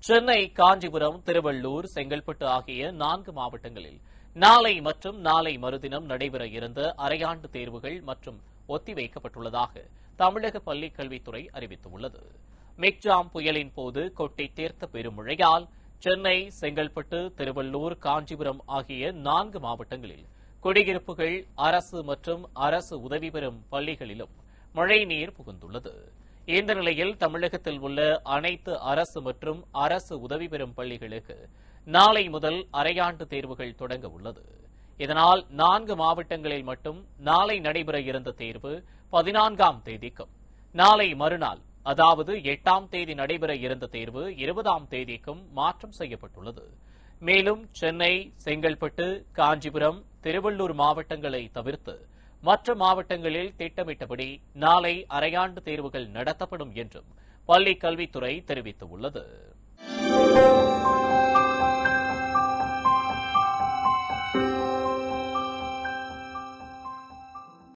சென்னை காஞ்சிபுரம் திருவள்ளூர் செங்கல்பட்டு ஆகிய நான்கு மாவட்டங்களில் நாளை மற்றும் நாளை மறுதினம் நடைபெற இருந்த அரையாண்டு தேர்வுகள் மற்றும் ஒத்திவைக்கப்பட்டுள்ளதாக தமிழக பள்ளிக் கல்வித்துறை அறிவித்துள்ளது மிக்ஜாம் புயலின் போது கொட்டி தீர்த்த பெருமழையால் சென்னை செங்கல்பட்டு திருவள்ளூர் காஞ்சிபுரம் ஆகிய நான்கு மாவட்டங்களில் குடியிருப்புகள் அரசு மற்றும் அரசு உதவி பெறும் பள்ளிகளிலும் மழைநீர் புகுந்துள்ளது இந்த நிலையில் தமிழகத்தில் உள்ள அனைத்து அரசு மற்றும் அரசு உதவி பெறும் பள்ளிகளுக்கு நாளை முதல் அரையாண்டு தேர்வுகள் தொடங்க உள்ளது இதனால் நான்கு மாவட்டங்களில் மட்டும் நாளை நடைபெற இருந்த தேர்வு பதினான்காம் தேதிக்கும் நாளை மறுநாள் அதாவது எட்டாம் தேதி நடைபெற இருந்த தேர்வு இருபதாம் தேதிக்கும் மாற்றம் செய்யப்பட்டுள்ளது மேலும் சென்னை செங்கல்பட்டு காஞ்சிபுரம் திருவள்ளூர் மாவட்டங்களை தவிர்த்து மற்ற மாவட்டங்களில் திட்டமிட்டபடி நாளை அரையாண்டு தேர்வுகள் நடத்தப்படும் என்றும் பள்ளிக் கல்வித்துறை தெரிவித்துள்ளது